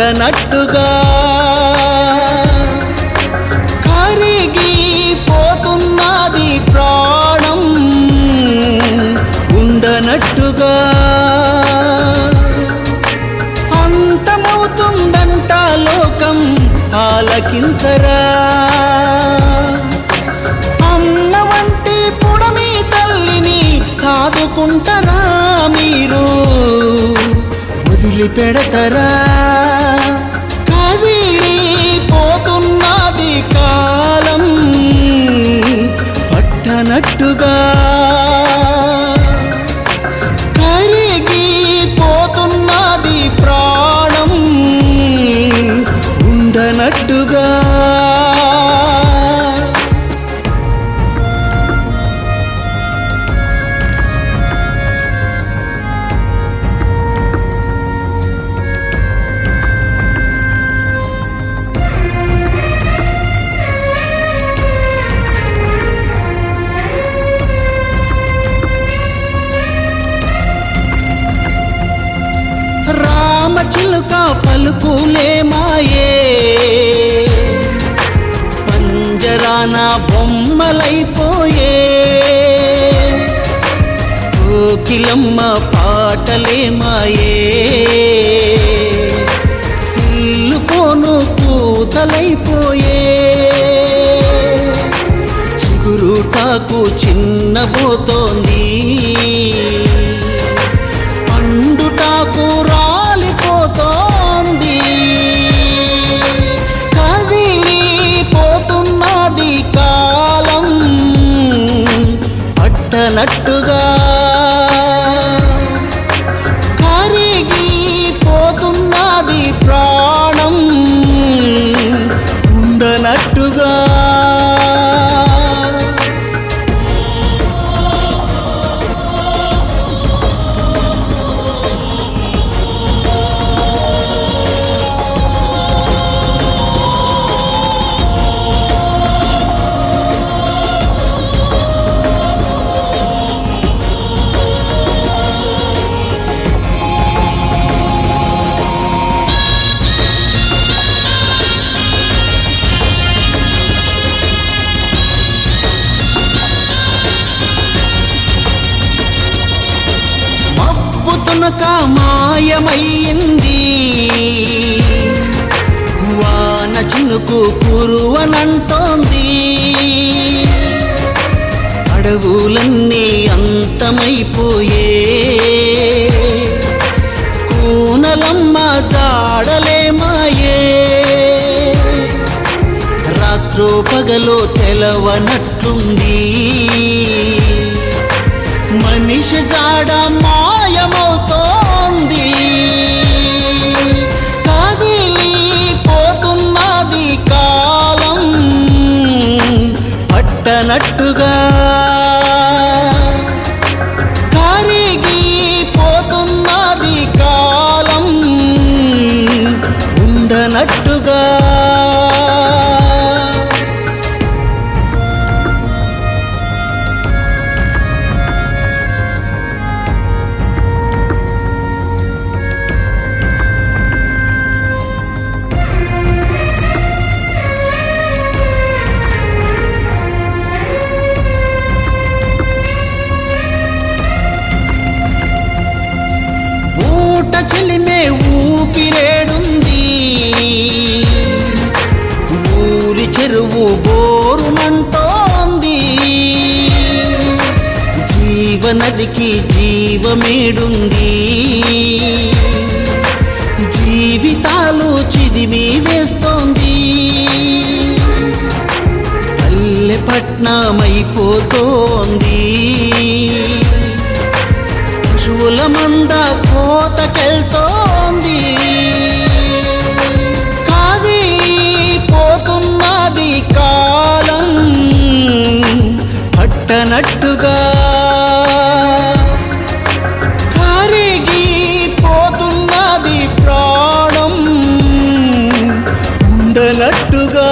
పట్టనట్టుగా కరిగి పోతున్నది ప్రాణం ఉండనట్టుగా అంతమవుతుందంట లోకం ఆలకించరా అన్న వంటి పుడమి తల్లిని సాదుకుంటారా మీరు వదిలిపెడతారా కదిలి పోతున్నది కాలం పట్టనట్టుగా కరిగి పోతున్నది ప్రాణం ఉండనట్టుగా రామచిలుక పలుకులే మాయే పంజరాన బొమ్మలైపోయే కోకిలమ్మ పాటలే మాయే సిల్లు పోను పూతలైపోయే చిగురుటాకు చిన్నబోతోంది పండుటాకు రాలిపోతోంది కదిలి పోతున్నది కాలం పట్టనట్టుగా కరిగి పోతున్నది ప్రాణం ఉండనట్టుగా మబ్బు తునక మాయమయ్యింది వాన చినుకు కురువనంటోంది అడవులన్నీ అంతమైపోయే కూనలమ్మ జాడలే మాయే రాత్రో పగలో తెలవనట్లుంది మనిషి జాడ మాయమవుతోంది కదిలి పోతున్నది కాలం పట్టనట్టుగా కరిగి పోతున్నది కాలం ఉండనట్టుగా ఊట చెలిమే ఊపిరేడుంది ఊరి చెరువు బోరునంటోంది జీవనదికి జీవమేడుంది జీవితాలు చిదిమి వేస్తోంది పల్లె పట్నమైపోతోంది పశువుల మంద కోతకెళ్తోంది కాది పోతున్నది కాలం పట్టనట్టుగా కరిగి పోతున్నది ప్రాణం ఉండనట్టుగా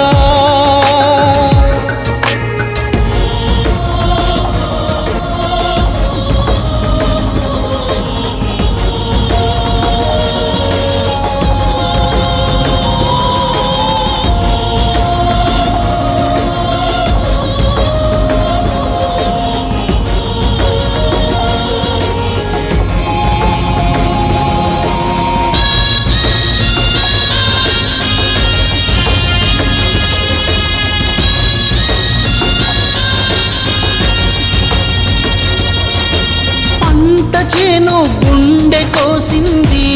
గుండె కోసింది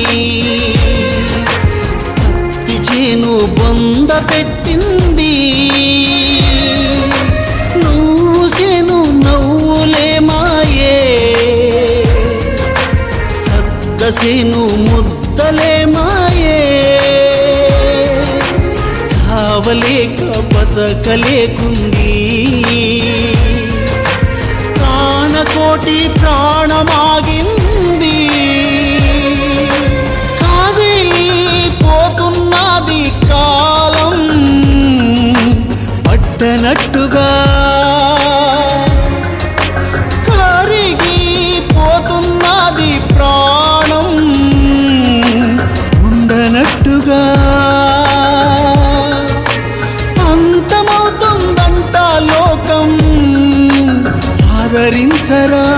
పత్తి చేను బొంద పెట్టింది నువ్వు సేను నవ్వులే మాయే సద్దసేను ముద్దలే మాయే చావలేక బతకలేకుంది ప్రాణకోటి ప్రాణమాగింది కాదిలి పోతున్నది కాలం పట్టనట్టుగా కరిగి పోతున్నది ప్రాణం ఉండనట్టుగా అంతమవుతుందంట లోకం ఆదరించరా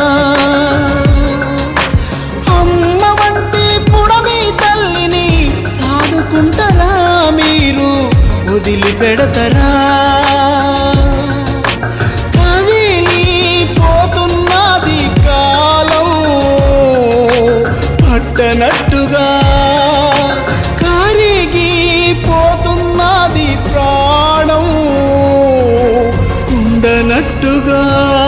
అమ్మ వంటి పుడమి తల్లిని సాదుకుంటారా మీరు వదిలిపెడతారా కదిలి పోతున్నది కాలం పట్టనట్టుగా కరిగి పోతున్నది ప్రాణం ఉండనట్టుగా